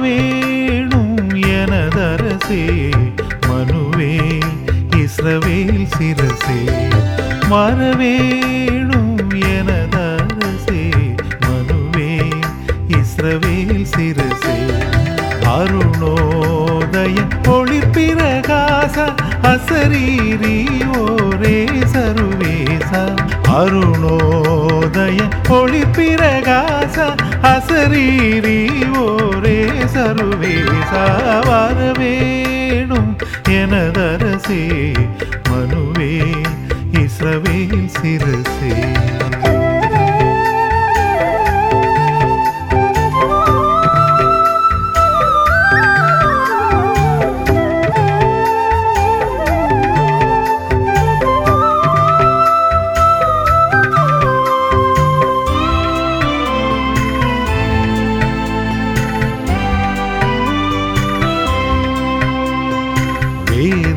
வரவேணும் எனதரசே மனுவே இஸ்ரவேல் சிரசே வரவேணும் எனதரசே மனுவே இஸ்ரவேல் சிரசே அருணோதய ஒளிப்பிரகாச அசரீரி ஓரே சருவேச அருணோதய ஒளிப்பிரகாச அசரீரி ஓரே சருவேச வரவேணும் எனதரசே மனுவே இஸ்ரவேல் சிரசே వేద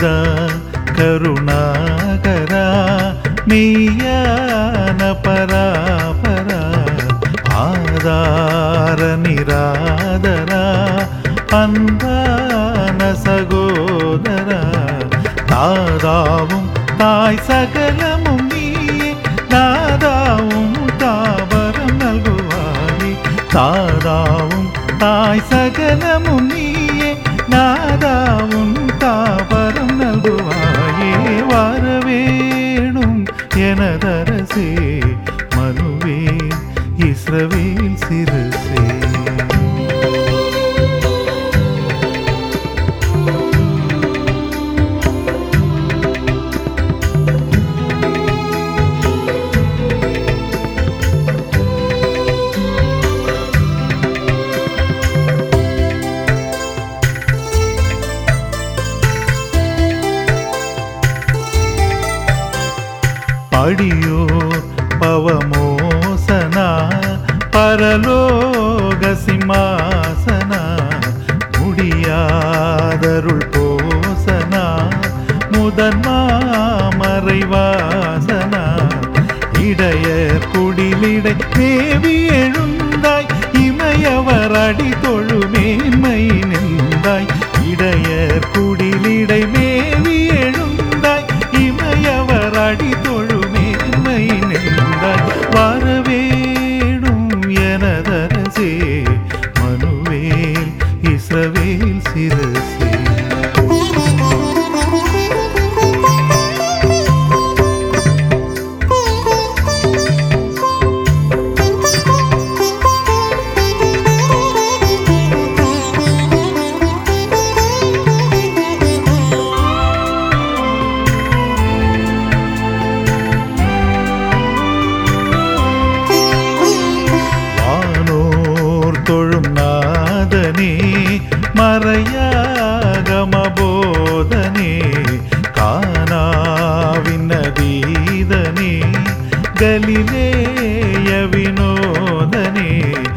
కరుణాకరా నీయాన పరాపరా ఆధార నిరాదరా அன்பான சகோதரா தாதாவும் தாய் சகலமும் நீயே நாதாவும் தாபரம் நல்குவாயே தாதாவும் தாய் சகலமும் நீயே நாதாவும் தாபரம் நல்குவாயே வரவேணும் எனதரசே மனுவே இஸ்ரவேல் சிரசே படியோ பவமோசனா பரலோக சிம்மாசனா முடியாதருள் போசனா முதன்மாமறை வாசனா இடையர் குடிலிடை தேவி எழுந்தாய் இமையவர் அடி தொழுமேன்மை நின்றாய் இடையர் குடிலிடை மேவி எழுந்தாய் இமையவர் அடி தொழுமேன்மை நின்றாய் வரவேணும் எனதரசே மனுவேல் இஸ்ரவேல் சிரசே வானோர் தொழும் நாதனே மறையாகமபோதனே காணாவின் அதீதனே கலிலேய வினோதனே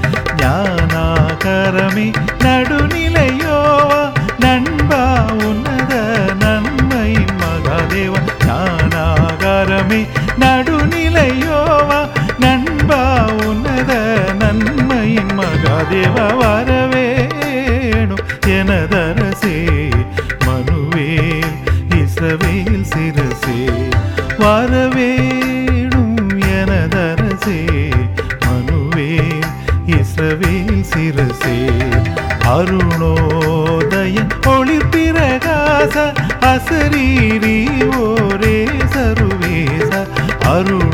ஞானாகரமே நடுநிலையோவா நண்பா உன்னத நன்மையின் மகாதேவ ஞானாகரமே நடுநிலையோவா நண்பா உன்னத நன்மையின் மகாதேவ வரவேணும் எனதரசே மனுவேல் இஸ்ரவேல் சிரசே வரவேணும் எனதரசே மனுவேல் இஸ்ரவேல் சிரசே அருணோதய ஒளிப்பிரகாச அசரீரி ஓரே சருவேச அருண